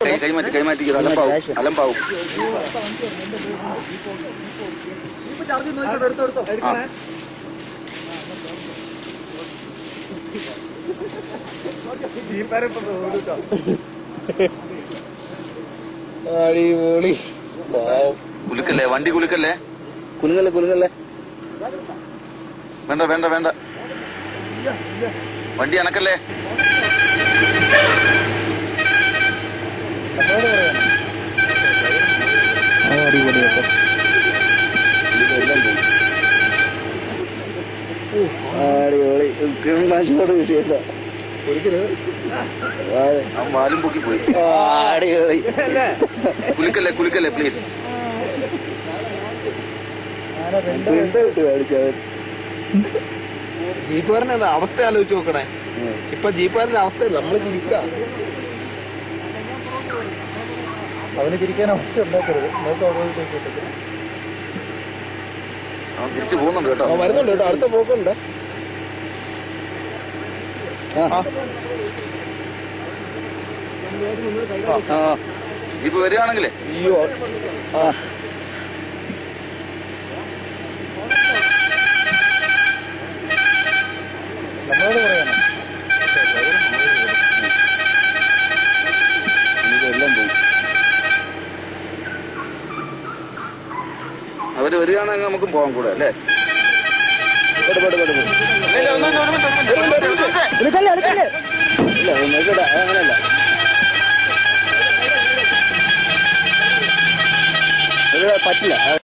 കൈ കൈമാറ്റി കൈമാറ്റി അലമ്പാവും അലമ്പാവും ആ അടിപൊളി കുലുക്കല്ലേ വണ്ടി കുലുക്കല്ലേ കുലുങ്ങല്ലേ കുലുങ്ങല്ലേ വേണ്ട വേണ്ട വേണ്ട വണ്ടി അനക്കല്ലേ അടിപൊളി കേട്ടോ അടിപൊളി കിണ്ണാശോട് കിട്ടിയല്ലോ അവൻ വാലും പൊക്കി പോയി അടിപൊളി കുലുക്കല്ലേ കുലുക്കല്ലേ പ്ലീസ് പ്രിന്റ് കിട്ടി കാണിച്ചവൻ ജീപ്പുകാരന്റെ അവസ്ഥ ആലോചിച്ച് നോക്കണേ ഇപ്പൊ ജീപ്പുകാരന്റെ അവസ്ഥ നമ്മള് ചിരിക്കുക അവന് ചിരിക്കാൻ അവസ്ഥ ഉണ്ടാക്കരുത് നോക്ക് അവിടെ അവൻ തിരിച്ചു പോകുന്നുണ്ട് കേട്ടോ വരുന്നുണ്ട് കേട്ടോ അടുത്ത പോക്കുണ്ട് ആ ഇപ്പൊ വരികയാണെങ്കിലേ അയ്യോ ആ നമ്മളോട് പറയണം എല്ലാം പോയി അവര് വരികയാണെങ്കിൽ നമുക്കും പോകാൻ കൂടെ അല്ലേ പെട് പെട് പെട് പെട്. ഇല്ല, ഒന്ന് മിനിറ്റ്, ഒരു മിനിറ്റ്, ഒരു മിനിറ്റ്, ഒരു മിനിറ്റ്. എടുക്കല്ലേ എടുക്കല്ലേ ഇല്ല നോക്കട്ടെ അങ്ങനെയല്ല ഇത് പറ്റില്ല